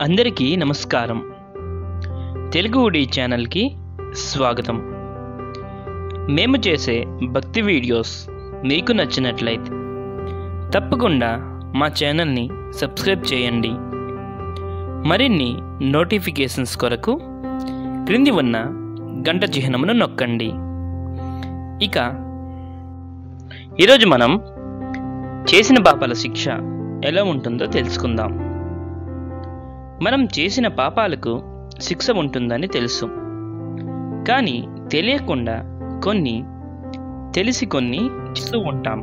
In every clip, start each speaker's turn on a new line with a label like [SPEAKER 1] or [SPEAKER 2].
[SPEAKER 1] అందరికీ నమస్కారం తెలుగు ఉడి ఛానల్కి స్వాగతం మేము చేసే భక్తి వీడియోస్ మీకు నచ్చినట్లయితే తప్పకుండా మా ఛానల్ని సబ్స్క్రైబ్ చేయండి మరిన్ని నోటిఫికేషన్స్ కొరకు క్రింది ఉన్న గంట చిహ్నమును నొక్కండి ఇక ఈరోజు మనం చేసిన పాపాల శిక్ష ఎలా ఉంటుందో తెలుసుకుందాం మనం చేసిన పాపాలకు శిక్ష ఉంటుందని తెలుసు కానీ తెలియకుండా కొన్ని తెలిసి కొన్ని చేస్తూ ఉంటాం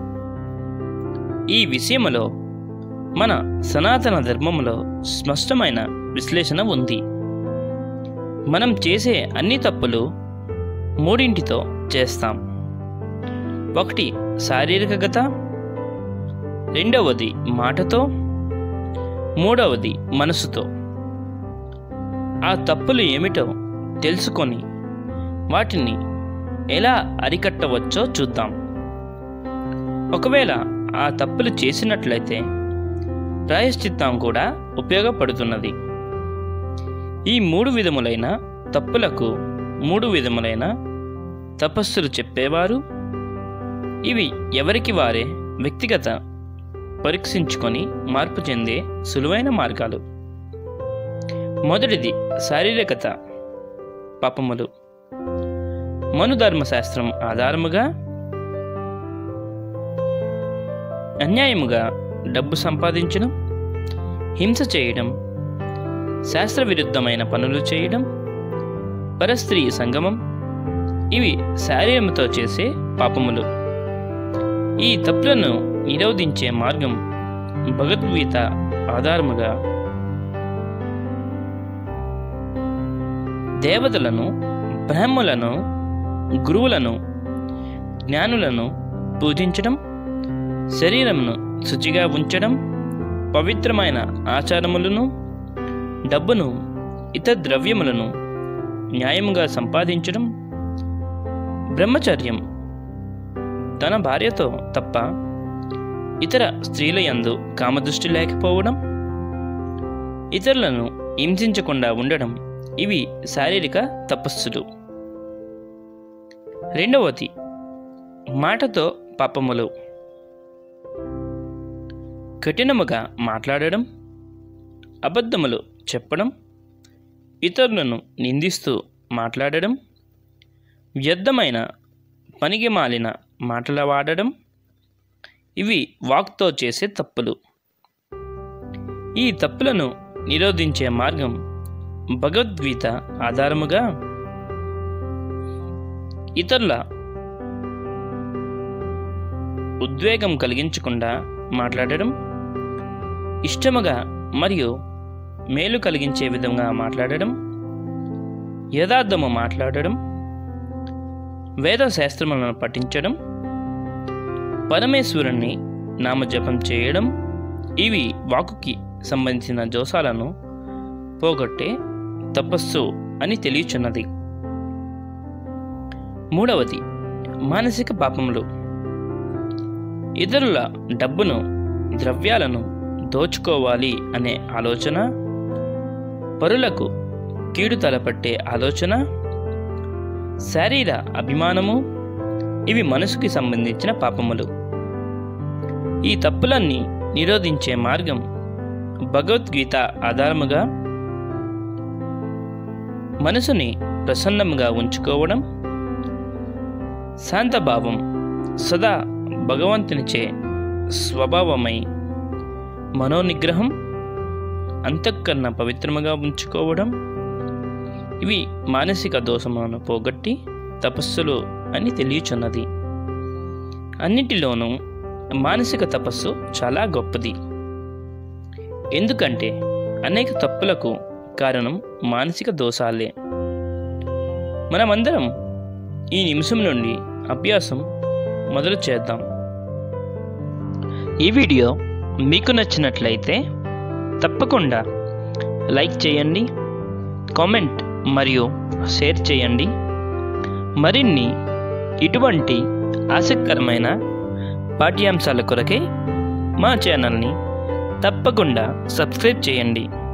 [SPEAKER 1] ఈ విషయములో మన సనాతన ధర్మములో స్పష్టమైన విశ్లేషణ ఉంది మనం చేసే అన్ని తప్పులు మూడింటితో చేస్తాం ఒకటి శారీరకగత రెండవది మాటతో మూడవది మనసుతో ఆ తప్పులు ఏమిటో తెలుసుకొని వాటిని ఎలా అరికట్టవచ్చో చూద్దాం ఒకవేళ ఆ తప్పులు చేసినట్లయితే ప్రాయశ్చిత్తం కూడా ఉపయోగపడుతున్నది ఈ మూడు విధములైన తప్పులకు మూడు విధములైన తపస్సులు చెప్పేవారు ఇవి ఎవరికి వారే వ్యక్తిగత పరీక్షించుకొని మార్పు చెందే సులువైన మార్గాలు మొదటిది శారీరకత పాపములు మనుధర్మశాస్త్రం ఆధారముగా అన్యాయముగా డబ్బు సంపాదించడం హింస చేయడం శాస్త్ర విరుద్ధమైన పనులు చేయడం పరస్త్రీ సంగమం ఇవి శారీరముతో చేసే పాపములు ఈ తప్పులను నిరోధించే మార్గం భగవద్గీత ఆధారముగా దేవతలను బ్రాహ్మలను గురువులను జ్ఞానులను పూజించడం శరీరమును శుచిగా ఉంచడం పవిత్రమైన ఆచారములను డబ్బును ఇతర ద్రవ్యములను న్యాయముగా సంపాదించడం బ్రహ్మచర్యం తన భార్యతో తప్ప ఇతర స్త్రీల యందు కామదృష్టి లేకపోవడం ఇతరులను హింసించకుండా ఉండడం ఇవి శారీరక తపస్సులు రెండవది మాటతో పాపములు కఠినముగా మాట్లాడడం అబద్ధములు చెప్పడం ఇతరులను నిందిస్తూ మాట్లాడడం వ్యర్థమైన పనికి మాలిన మాటలు వాడడం ఇవి వాక్తో చేసే తప్పులు ఈ తప్పులను నిరోధించే మార్గం భగవద్గీత ఆధారముగా ఇతరుల ఉద్వేగం కలిగించకుండా మాట్లాడడం ఇష్టముగా మరియు మేలు కలిగించే విధంగా మాట్లాడడం యథార్థము మాట్లాడడం వేద శాస్త్రములను పఠించడం పరమేశ్వరుణ్ణి నామజపం చేయడం ఇవి వాకుకి సంబంధించిన దోషాలను పోగొట్టే తపస్సు అని తెలియచున్నది మూడవది మానసిక పాపములు ఇతరుల డబ్బును ద్రవ్యాలను దోచుకోవాలి అనే ఆలోచన పరులకు కీడు తలపట్టే ఆలోచన శారీర అభిమానము ఇవి మనసుకి సంబంధించిన పాపములు ఈ తప్పులన్నీ నిరోధించే మార్గం భగవద్గీత ఆధారముగా మనసుని ప్రసన్నంగా ఉంచుకోవడం శాంతభావం సదా భగవంతునిచే స్వభావమై మనోనిగ్రహం అంతఃకరణ పవిత్రముగా ఉంచుకోవడం ఇవి మానసిక దోషములను పోగొట్టి తపస్సులు అని తెలియచున్నది అన్నిటిలోనూ మానసిక తపస్సు చాలా గొప్పది ఎందుకంటే అనేక తప్పులకు కారణం మానసిక దోషాలే మనమందరం ఈ నిమిషం నుండి అభ్యాసం మొదలు చేద్దాం ఈ వీడియో మీకు నచ్చినట్లయితే తప్పకుండా లైక్ చేయండి కామెంట్ మరియు షేర్ చేయండి మరిన్ని ఇటువంటి ఆసక్తికరమైన పాఠ్యాంశాల కొరకే మా ఛానల్ని తప్పకుండా సబ్స్క్రైబ్ చేయండి